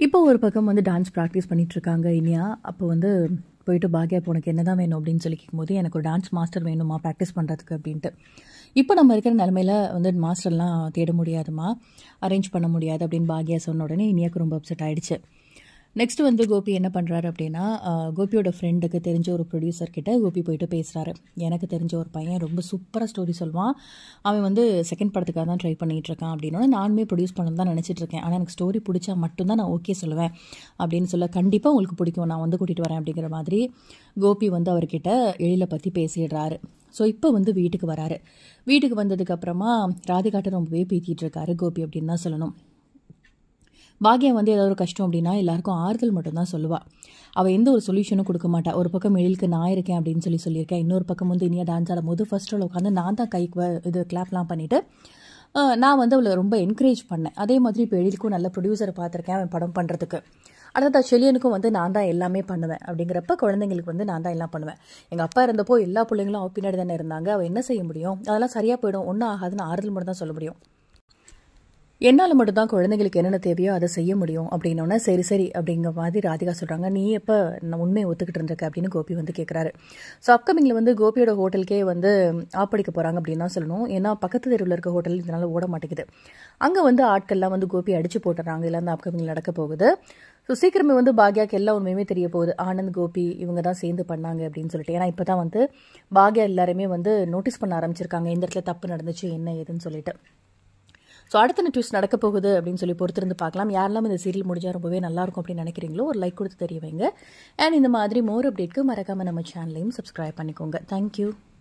இப்போ ஒரு பக்கம் வந்து டான்ஸ் ப்ராக்டிஸ் பண்ணிட்டு இருக்காங்க இனியா அப்போ வந்து போயிட்டு பாக்யா இப்போ உனக்கு என்ன தான் வேணும் அப்படின்னு சொல்லி கேட்கும்போது எனக்கு ஒரு டான்ஸ் மாஸ்டர் வேணுமா ப்ராக்டிஸ் பண்ணுறதுக்கு அப்படின்ட்டு இப்போ நம்ம இருக்கிற நிலமையில வந்து மாஸ்டர்லாம் தேட முடியாதுமா அரேஞ்ச் பண்ண முடியாது அப்படின்னு பாக்யா சொன்ன உடனே இனியாக்கு ரொம்ப அப்செட் ஆயிடுச்சு நெக்ஸ்ட் வந்து கோபி என்ன பண்ணுறாரு அப்படின்னா ஆஹ், கோபியோட ஃப்ரெண்டுக்கு தெரிஞ்ச ஒரு ப்ரொடியூசர் கிட்ட கோபி போயிட்டு பேசுகிறாரு எனக்கு தெரிஞ்ச ஒரு பையன் ரொம்ப சூப்பராக ஸ்டோரி சொல்லுவான் அவன் வந்து செகண்ட் படத்துக்காக தான் ட்ரை பண்ணிட்டு இருக்கான் அப்படின்னா நானுமே ப்ரொடியூஸ் பண்ணணும் தான் நினச்சிட்டு இருக்கேன் ஆனால் எனக்கு ஸ்டோரி பிடிச்சா மட்டும்தான் நான் ஓகே சொல்லுவேன் அப்படின்னு சொல்ல கண்டிப்பாக உங்களுக்கு பிடிக்கும் நான் வந்து கூட்டிகிட்டு வரேன் அப்படிங்கிற மாதிரி கோபி வந்து அவர்கிட்ட எழிலை பற்றி பேசிடுறாரு ஸோ இப்போ வந்து வீட்டுக்கு வராரு வீட்டுக்கு வந்ததுக்கப்புறமா ராதிகாட்ட ரொம்பவே பீத்திட்டு இருக்காரு கோபி அப்படின்னு தான் சொல்லணும் பாக்யா வந்து ஏதாவது ஒரு கஷ்டம் அப்படின்னா எல்லாருக்கும் ஆறுதல் மட்டும்தான் சொல்லுவா அவள் எந்த ஒரு சொல்யூஷனும் கொடுக்க மாட்டா ஒரு பக்கம் எழிலுக்கு நான் இருக்கேன் அப்படின்னு சொல்லி சொல்லியிருக்கேன் இன்னொரு பக்கம் வந்து இனியா டான்ஸ் ஆடும் போது ஃபர்ஸ்ட் ரோல் உட்காந்து நான் தான் கைக்கு வ- இது கிளாப்லாம் பண்ணிட்டு ஆஹ், நான் வந்து அவளை ரொம்ப என்கரேஜ் பண்ணேன் அதே மாதிரி இப்போ எழிலுக்கும் நல்ல ப்ரொடியூசரை பார்த்துருக்கேன் அவன் படம் பண்ணுறதுக்கு அடுத்தது செலியனுக்கும் வந்து நான் தான் எல்லாமே பண்ணுவேன் அப்படிங்கிறப்ப குழந்தைங்களுக்கு வந்து நான் தான் எல்லாம் பண்ணுவேன் எங்கள் அப்பா இருந்தப்போ எல்லா பிள்ளைங்களும் அவ பின்னாடி தானே இருந்தாங்க அவள் என்ன செய்ய முடியும் அதெல்லாம் சரியாக போயிடும் ஒன்றும் ஆகாதுன்னு ஆறுதல் மட்டும் தான் சொல்ல முடியும் என்னால் மட்டும்தான் குழந்தைங்களுக்கு என்னென்ன தேவையோ அதை செய்ய முடியும் அப்படின்னோடனே சரி சரி அப்படிங்கிற மாதிரி ராதிகா சொல்கிறாங்க நீ எப்போ நான் உண்மையை ஒத்துக்கிட்டு இருந்திருக்க அப்படின்னு கோபி வந்து கேட்குறாரு ஸோ அப்கமிங்கில் வந்து கோபியோட ஹோட்டலுக்கே வந்து ஆப்படிக்க போகிறாங்க அப்படின்னு தான் சொல்லணும் ஏன்னா பக்கத்து தெருவில் இருக்க ஹோட்டல் இதனால் ஓட மாட்டேங்குது அங்கே வந்து ஆட்கள்லாம் வந்து கோபி அடிச்சு போட்டுறாங்க இதெல்லாம் அந்த அப்கமிங் நடக்க போகுது ஸோ சீக்கிரமே வந்து பாக்யாக்கு எல்லா உண்மையுமே தெரிய போகுது ஆனந்த் கோபி இவங்க தான் சேர்ந்து பண்ணாங்க அப்படின்னு சொல்லிட்டு ஏன்னா இப்போ தான் வந்து பாக்யா எல்லாருமே வந்து நோட்டீஸ் பண்ண ஆரம்பிச்சிருக்காங்க இந்த இடத்துல தப்பு நடந்துச்சு என்ன ஏதுன்னு சொல்லிட்டு ஸோ அடுத்த ட்விஸ்ட் நடக்க போகுது அப்படின்னு சொல்லி பொறுத்திருந்து பார்க்கலாம் யாரெல்லாம் இந்த சீரியல் முடிஞ்சால் ரொம்பவே நல்லா இருக்கும் அப்படின்னு நினைக்கிறீங்களோ ஒரு லைக் கொடுத்து தெரிய வைங்க அண்ட் இந்த மாதிரி மோர் அப்டேட்க்கு மறக்காம நம்ம சேனலையும் சப்ஸ்கிரைப் பண்ணிக்கோங்க தேங்க்யூ